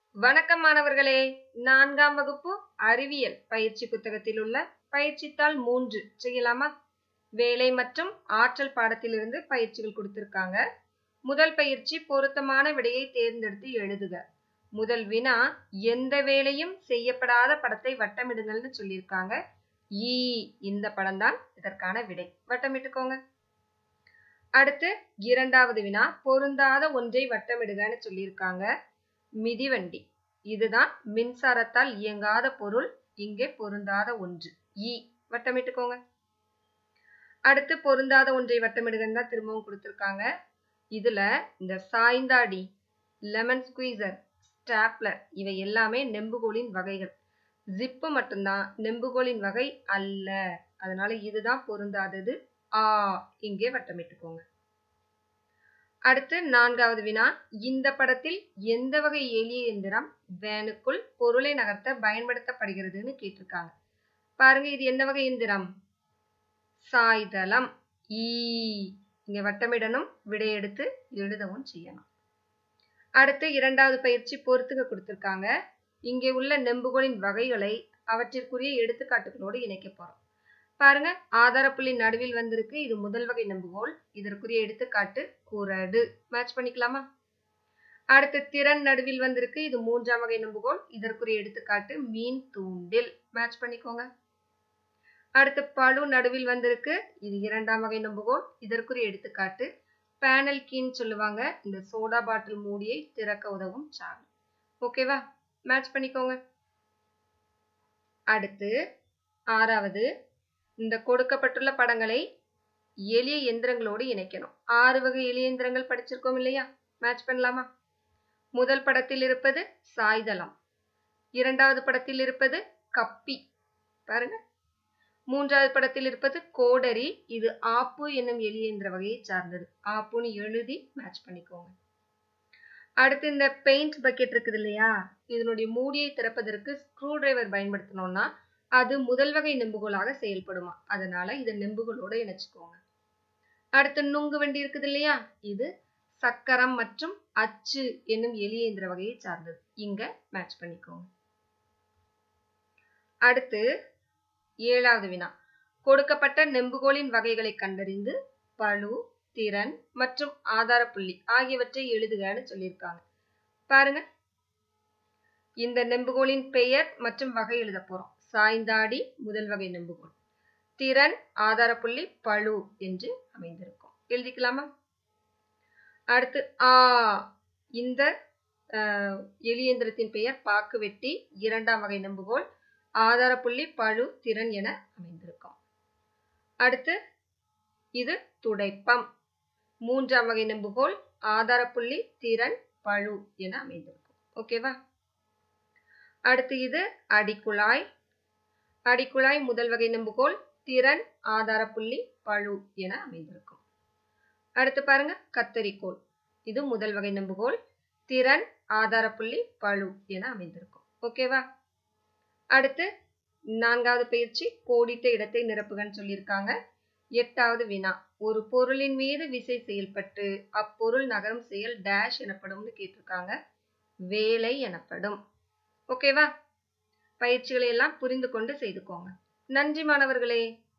வணக்கம் மாணவர்களே நான்காம் வகுப்பு அறிவியல் பயிற்சி புத்தகத்தில் உள்ள பயிற்சித்தாள் மூன்று செய்யலாமா வேலை மற்றும் ஆற்றல் பாடத்திலிருந்து பயிற்சிகள் கொடுத்திருக்காங்க முதல் பயிற்சி பொருத்தமான விடையை தேர்ந்தெடுத்து எழுதுக முதல் வினா எந்த வேலையும் செய்யப்படாத படத்தை வட்டமிடுங்கள்னு சொல்லியிருக்காங்க ஈ இந்த படம் தான் இதற்கான விடை வட்டமிட்டுக்கோங்க அடுத்து இரண்டாவது வினா பொருந்தாத ஒன்றை வட்டமிடுகன்னு சொல்லியிருக்காங்க மிதிவண்டி இதுதான் மின்சாரத்தால் இயங்காத பொருள் இங்கே பொருந்தாத ஒன்று ஈ வட்டமிட்டுக்கோங்க அடுத்து பொருந்தாத ஒன்றை வட்டமிடுகன்னு தான் திரும்பவும் கொடுத்துருக்காங்க இதுல இந்த சாய்ந்தாடி லெமன் ஸ்குவீசர் ஸ்டாப்லர் இவை எல்லாமே நெம்புகோலின் வகைகள் ஜிப்பு மட்டும்தான் நெம்புகோலின் வகை அல்ல அதனால இதுதான் பொருந்தாதது ஆ இங்கே வட்டமிட்டுக்கோங்க அடுத்து நான்காவது வினா இந்த படத்தில் எந்த வகை எளிய எந்திரம் வேனுக்குள் பொருளை நகர்த்த பயன்படுத்தப்படுகிறதுன்னு கேட்டிருக்காங்க பாருங்க இது என்ன வகை எந்திரம் சாய்தளம் ஈ இங்க வட்டமிடணும் விடை எடுத்து எழுதவும் செய்யணும் அடுத்து இரண்டாவது பயிற்சி பொறுத்துக கொடுத்திருக்காங்க இங்கே உள்ள நெம்புகோலின் வகைகளை அவற்றிற்குரிய எடுத்துக்காட்டுகளோடு இணைக்க போறோம் பாருங்க ஆதாரப்புள்ளி நடுவில் வந்திருக்கு இது முதல் வகை நெம்புகோல் இதற்குரிய எடுத்துக்காட்டு குரடு மேட்ச் பண்ணிக்கலாமா அடுத்து திறன் நடுவில் வந்திருக்கு இது மூன்றாம் வகை நெம்புகோல் இதற்குரிய எடுத்துக்காட்டு மீன் தூண்டில் மேட்ச் பண்ணிக்கோங்க அடுத்து பழு நடுவில் வந்திருக்கு இது இரண்டாம் வகை நெம்புகோல் இதற்குரிய எடுத்துக்காட்டு பேனல் கீன்னு சொல்லுவாங்க இந்த சோடா பாட்டில் மூடியை திறக்க உதவும் சாவி ஓகேவா மேட்ச் பண்ணிக்கோங்க அடுத்து ஆறாவது இந்த கொடுக்கப்பட்டுள்ள படங்களை எளிய எந்திரங்களோடு இணைக்கணும் ஆறு வகை எளிய எந்திரங்கள் படிச்சிருக்கோம் இல்லையா மேட்ச் பண்ணலாமா முதல் படத்தில் இருப்பது சாய்தளம் இரண்டாவது படத்தில் இருப்பது கப்பி பாருங்க மூன்றாவது படத்தில் இருப்பது கோடரி இது ஆப்பு என்னும் எளிய எந்திர வகையை சார்ந்தது ஆப்புன்னு எழுதி மேட்ச் பண்ணிக்கோங்க அடுத்து இந்த பெயிண்ட் பக்கெட் இருக்குது இல்லையா இதனுடைய மூடியை திறப்பதற்கு ஸ்க்ரூ டிரைவர் பயன்படுத்தணும்னா அது முதல் வகை நெம்புகோலாக செயல்படுமா அதனால இதை நெம்புகோலோட இணைச்சுக்கோங்க அடுத்து நுங்கு வண்டி இருக்குது இல்லையா இது சக்கரம் மற்றும் அச்சு என்னும் எளிய இயந்திர வகையை சார்ந்தது இங்க மேட்ச் பண்ணிக்கோங்க அடுத்து ஏழாவது வினா கொடுக்கப்பட்ட நெம்புகோலின் வகைகளை கண்டறிந்து பழு திறன் மற்றும் ஆதார புள்ளி ஆகியவற்றை எழுதுகன்னு சொல்லியிருக்காங்க பாருங்க இந்த நெம்புகோலின் பெயர் மற்றும் வகை எழுத போறோம் சாய்ந்தாடி முதல் வகை நெம்புகோல் திறன் ஆதார புள்ளி பழு என்று அமைந்திருக்கும் எழுதிக்கலாமா அடுத்து ஆ இந்த எளியந்திரத்தின் பெயர் பாக்கு வெட்டி இரண்டாம் வகை நெம்புகோல் ஆதார புள்ளி பழு திறன் என அமைந்திருக்கும் அடுத்து இது துடைப்பம் மூன்றாம் வகை நெம்புகோல் ஆதார புள்ளி திறன் பழு என அமைந்திருக்கும் ஓகேவா அடுத்து இது அடிக்குழாய் அடிக்குழாய் முதல் வகை நெம்புகோல் திறன் ஆதார புள்ளி பழு என அமைந்திருக்கும் அடுத்து பாருங்க கத்தரிக்கோல் இது முதல் வகை நெம்புகோல் திறன் ஆதார புள்ளி பழு என அமைந்திருக்கும் ஓகேவா அடுத்து நான்காவது பயிற்சி கோடிட்ட இடத்தை நிரப்புகன்னு சொல்லியிருக்காங்க எட்டாவது வினா ஒரு பொருளின் மீது விசை செயல்பட்டு அப்பொருள் நகரும் செயல் டேஷ் எனப்படும்னு கேட்டிருக்காங்க வேலை எனப்படும் ஓகேவா பயிற்சிகளை எல்லாம் புரிந்து கொண்டு செய்துக்கோங்க நன்றி மாணவர்களே